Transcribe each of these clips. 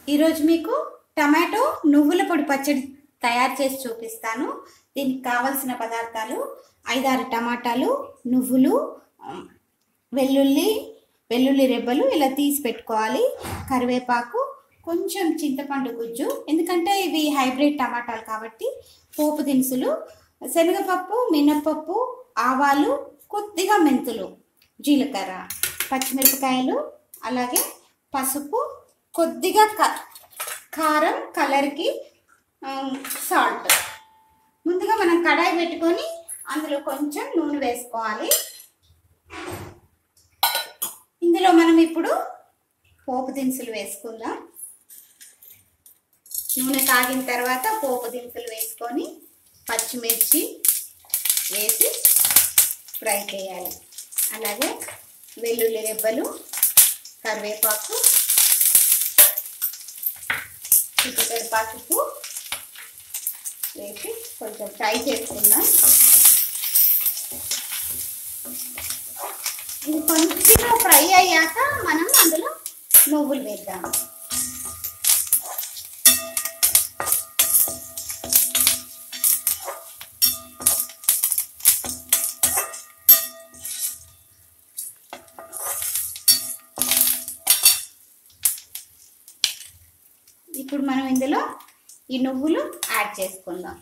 ఈరోజు మీకు టమాటో నువ్వుల పొడి పచ్చడి తయారు చేసి చూపిస్తాను దీనికి కావలసిన పదార్థాలు ఐదారు టమాటాలు నువ్వులు ఉమ్, వెల్లుల్లి వెల్లుల్లి రెబ్బలు ఇలా తీసి పెట్టుకోవాలి కరివేపాకు కొంచెం చింతపండు గుజ్జు ఎందుకంటే ఇవి హైబ్రిడ్ టమాటాలు కాబట్టి పోపు దినుసులు శనగపప్పు మినప్పప్పు ఆవాలు కొద్దిగా మెంతులు జీలకర్ర పచ్చిమిరపకాయలు అలాగే పసుపు కొద్దిగా క కారం కలర్కి సాల్ట్ ముందుగా మనం కడాయి పెట్టుకొని అందులో కొంచెం నూనె వేసుకోవాలి ఇందులో మనం ఇప్పుడు పోపు దినుసులు వేసుకుందాం నూనె కాగిన తర్వాత పోపు దినుసులు వేసుకొని పచ్చిమిర్చి వేసి ఫ్రై చేయాలి అలాగే వెల్లుల్లి రెబ్బలు కరివేపాకు చిక్కుడు పసుపు వేసి కొంచెం ఫ్రై చేసుకుందాం ఇది కొంచెం ఫ్రై అయ్యాక మనం అందులో నువ్వులు వేద్దాం ఇప్పుడు మనం ఇందులో ఈ నువ్వులు యాడ్ చేసుకుందాం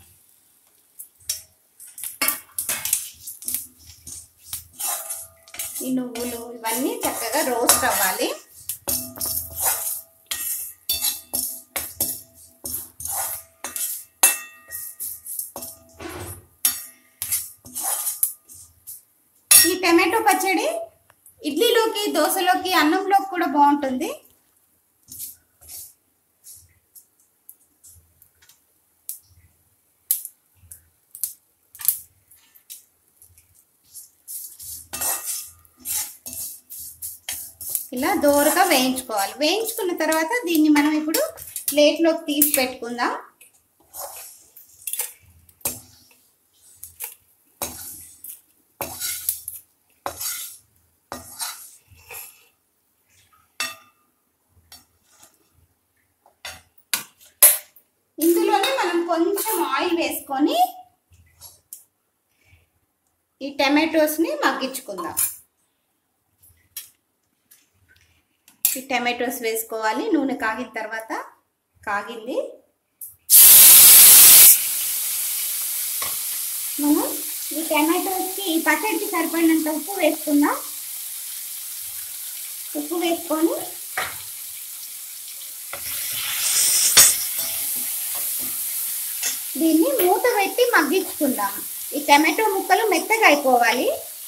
ఈ నువ్వులు ఇవన్నీ చక్కగా రోస్ట్ అవ్వాలి ఈ టమాటో పచ్చడి ఇడ్లీలోకి దోశలోకి అన్నంలోకి కూడా బాగుంటుంది ఇలా దోరగా వేయించుకోవాలి వేయించుకున్న తర్వాత దీన్ని మనం ఇప్పుడు ప్లేట్లోకి తీసి పెట్టుకుందాం ఇందులోనే మనం కొంచెం ఆయిల్ వేసుకొని ఈ టమాటోస్ని మగ్గించుకుందాం ఈ టమాటోస్ వేసుకోవాలి నూనె కాగిన తర్వాత కాగింది మనం ఈ టమాటోస్కి ఈ పచ్చడికి సరిపడినంత ఉప్పు వేసుకుందాం ఉప్పు వేసుకొని దీన్ని మూత పెట్టి మగ్గించుకుందాం ఈ టమాటో ముక్కలు మెత్తగా అయిపోవాలి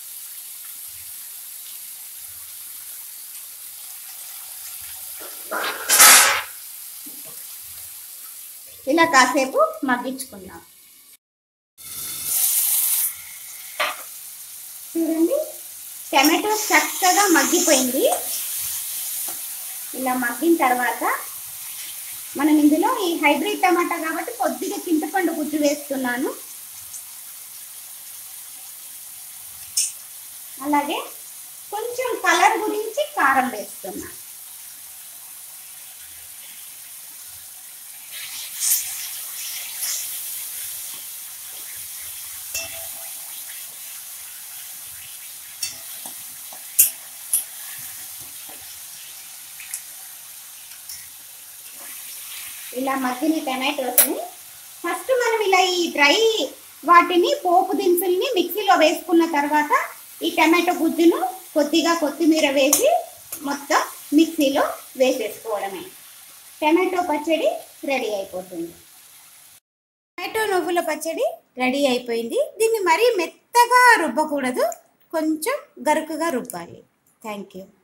ఇలా కాసేపు మగ్గించుకుందాం చూడండి టమాటో చక్కగా మగ్గిపోయింది ఇలా మగ్గిన తర్వాత మనం ఇందులో ఈ హైబ్రిడ్ టమాటా కాబట్టి కొద్దిగా చింతపండు గుజ్జు వేస్తున్నాను అలాగే కొంచెం కలర్ గురించి కారం వేస్తున్నాను ఇలా మగ్గిన టమాటోస్ని ఫస్ట్ మనం ఇలా ఈ డ్రై వాటిని పోపు దినుసుల్ని మిక్సీలో వేసుకున్న తర్వాత ఈ టమాటో గుజ్జును కొద్దిగా కొత్తిమీర వేసి మొత్తం మిక్సీలో వేసేసుకోవడమే టమాటో పచ్చడి రెడీ అయిపోతుంది టమాటో నువ్వుల పచ్చడి రెడీ అయిపోయింది దీన్ని మరీ మెత్తగా రుబ్బకూడదు కొంచెం గరుకుగా రుబ్బాలి థ్యాంక్ యూ